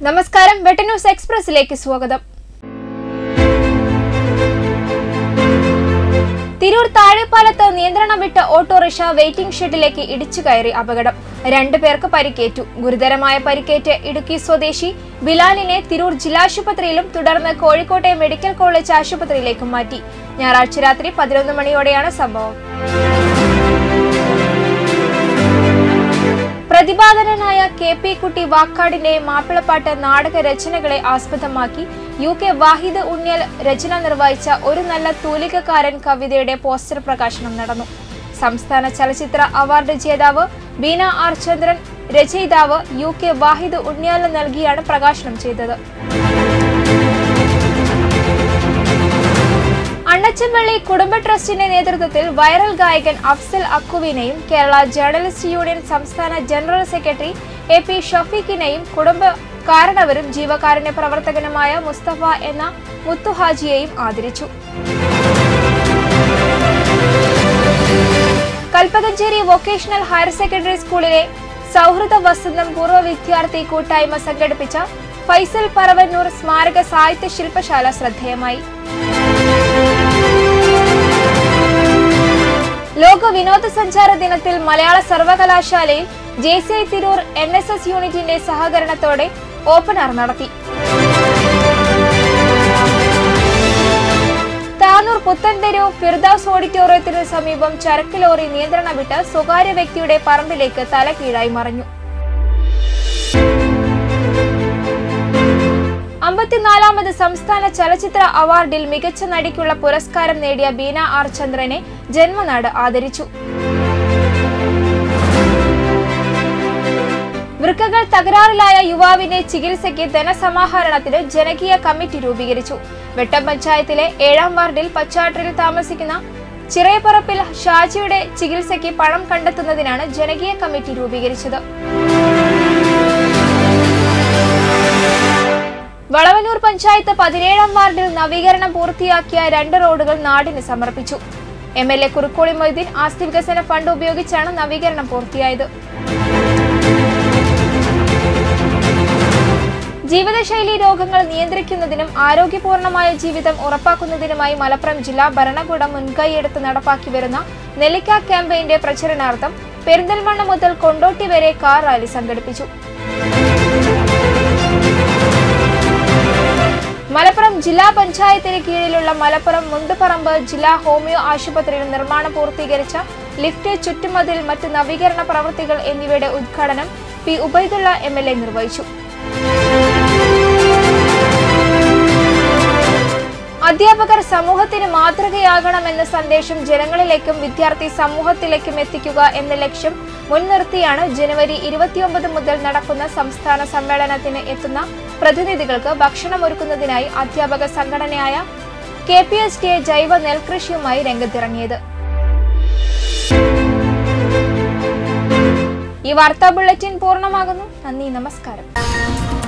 നമസ്കാരം വെട്ട ന്യൂസ് എക്സ്പ്രസിലേക്ക് സ്വാഗതം തിരൂർ താഴെപ്പാലത്ത് നിയന്ത്രണം വിട്ട ഓട്ടോറിക്ഷ വെയിറ്റിംഗ് ഷെഡിലേക്ക് ഇടിച്ചു കയറി അപകടം രണ്ടു പേർക്ക് പരിക്കേറ്റു ഗുരുതരമായ പരിക്കേറ്റ് ഇടുക്കി സ്വദേശി ബിലാലിനെ തിരൂർ ജില്ലാശുപത്രിയിലും തുടർന്ന് കോഴിക്കോട്ടെ മെഡിക്കൽ കോളേജ് ആശുപത്രിയിലേക്കും മാറ്റി ഞായറാഴ്ച രാത്രി പതിനൊന്ന് മണിയോടെയാണ് സംഭവം പ്രതിപാദനനായ കെ പി കുട്ടി വാക്കാടിന്റെ മാപ്പിളപ്പാട്ട് നാടക രചനകളെ ആസ്പദമാക്കി യു കെ വാഹിദ് ഉണ്ണിയൽ രചന നിർവഹിച്ച ഒരു നല്ല തൂലികക്കാരൻ കവിതയുടെ പോസ്റ്റർ പ്രകാശനം നടന്നു സംസ്ഥാന ചലച്ചിത്ര അവാർഡ് ജേതാവ് ബീന ആർ ചന്ദ്രൻ രചയിതാവ് യു കെ വാഹിദ് ഉണ്ണിയാൽ നൽകിയാണ് പ്രകാശനം ചെയ്തത് അണ്ണച്ചൻവള്ളി കുടുംബ ട്രസ്റ്റിന്റെ നേതൃത്വത്തിൽ വൈറൽ ഗായകൻ അഫ്സൽ അക്കുവിനെയും കേരള ജേർണലിസ്റ്റ് യൂണിയൻ സംസ്ഥാന ജനറൽ സെക്രട്ടറി എ പി ഷഫീഖിനെയും കുടുംബ കാരണവരും ജീവകാരുണ്യ പ്രവർത്തകനുമായ മുസ്തഫ എന്ന മുത്തുഹാജിയെയും ആദരിച്ചു കൽപ്പകഞ്ചേരി വൊക്കേഷണൽ ഹയർ സെക്കൻഡറി സ്കൂളിലെ സൗഹൃദ വസന്തം പൂർവ്വ വിദ്യാർത്ഥി കൂട്ടായ്മ സംഘടിപ്പിച്ച ഫൈസൽ പറവന്നൂർ സ്മാരക സാഹിത്യ ശില്പശാല ശ്രദ്ധേയമായി ലോക വിനോദസഞ്ചാര ദിനത്തിൽ മലയാള സർവകലാശാലയിൽ J C I Tirur N S S യൂണിറ്റിന്റെ സഹകരണത്തോടെ ഓപ്പണർ നടത്തി താനൂർ പുത്തൻതെരു ഫിർദൌസ് ഓഡിറ്റോറിയത്തിന് സമീപം ചരക്ക് ലോറി നിയന്ത്രണം വിട്ട് സ്വകാര്യ വ്യക്തിയുടെ പറമ്പിലേക്ക് തലകീഴായി മറിഞ്ഞു അമ്പത്തിനാലാമത് സംസ്ഥാന ചലച്ചിത്ര അവാർഡിൽ മികച്ച നടിക്കുള്ള പുരസ്കാരം നേടിയ ബീന ആർ ചന്ദ്രനെ ജന്മനാട് ആദരിച്ചു വൃക്കകൾ തകരാറിലായ യുവാവിന്റെ ചികിത്സയ്ക്ക് ധനസമാഹരണത്തിന് ജനകീയ കമ്മിറ്റി രൂപീകരിച്ചു വെട്ടം പഞ്ചായത്തിലെ ഏഴാം വാർഡിൽ പച്ചാട്ടിൽ താമസിക്കുന്ന ചിറയപ്പറപ്പിൽ ഷാജിയുടെ ചികിത്സയ്ക്ക് പണം കണ്ടെത്തുന്നതിനാണ് ജനകീയ കമ്മിറ്റി രൂപീകരിച്ചത് വളവന്നൂർ പഞ്ചായത്ത് പതിനേഴാം വാർഡിൽ നവീകരണം പൂർത്തിയാക്കിയ രണ്ട് റോഡുകൾ നാടിന് സമർപ്പിച്ചു M L A Kurukkoli Moideen ആസ്തി വികസന ഫണ്ട് ഉപയോഗിച്ചാണ് നവീകരണം പൂർത്തിയായത് ജീവിതശൈലി രോഗങ്ങൾ നിയന്ത്രിക്കുന്നതിനും ആരോഗ്യപൂർണമായ ജീവിതം ഉറപ്പാക്കുന്നതിനുമായി മലപ്പുറം ജില്ലാ ഭരണകൂടം മുൻകൈയെടുത്ത് നടപ്പാക്കി വരുന്ന നെല്ലിക്ക ക്യാമ്പയിന്റെ പ്രചരണാർത്ഥം പെരിന്തൽമണ്ണ മുതൽ കൊണ്ടോട്ടി വരെ കാർ റാലി സംഘടിപ്പിച്ചു മലപ്പുറം ജില്ലാ പഞ്ചായത്തിന് കീഴിലുള്ള മലപ്പുറം മുണ്ടുപറമ്പ് ജില്ലാ ഹോമിയോ ആശുപത്രിയിൽ നിർമ്മാണം പൂർത്തീകരിച്ച ലിഫ്റ്റ് ചുറ്റുമതിൽ മറ്റ് നവീകരണ പ്രവൃത്തികൾ എന്നിവയുടെ ഉദ്ഘാടനം P Ubaidulla M L A നിർവഹിച്ചു അധ്യാപകർ സമൂഹത്തിന് മാതൃകയാകണമെന്ന സന്ദേശം ജനങ്ങളിലേക്കും വിദ്യാർത്ഥി സമൂഹത്തിലേക്കും എത്തിക്കുക എന്ന ലക്ഷ്യം മുൻനിർത്തിയാണ് ജനുവരി ഇരുപത്തിയൊമ്പത് മുതൽ നടക്കുന്ന സംസ്ഥാന സമ്മേളനത്തിന് എത്തുന്ന പ്രതിനിധികൾക്ക് ഭക്ഷണമൊരുക്കുന്നതിനായി അധ്യാപക സംഘടനയായ K P S T A ജൈവ നെൽകൃഷിയുമായി രംഗത്തിറങ്ങിയത് ഈ വാർത്താ ബുള്ളറ്റിൻ പൂർണ്ണമാകുന്നു നന്ദി നമസ്കാരം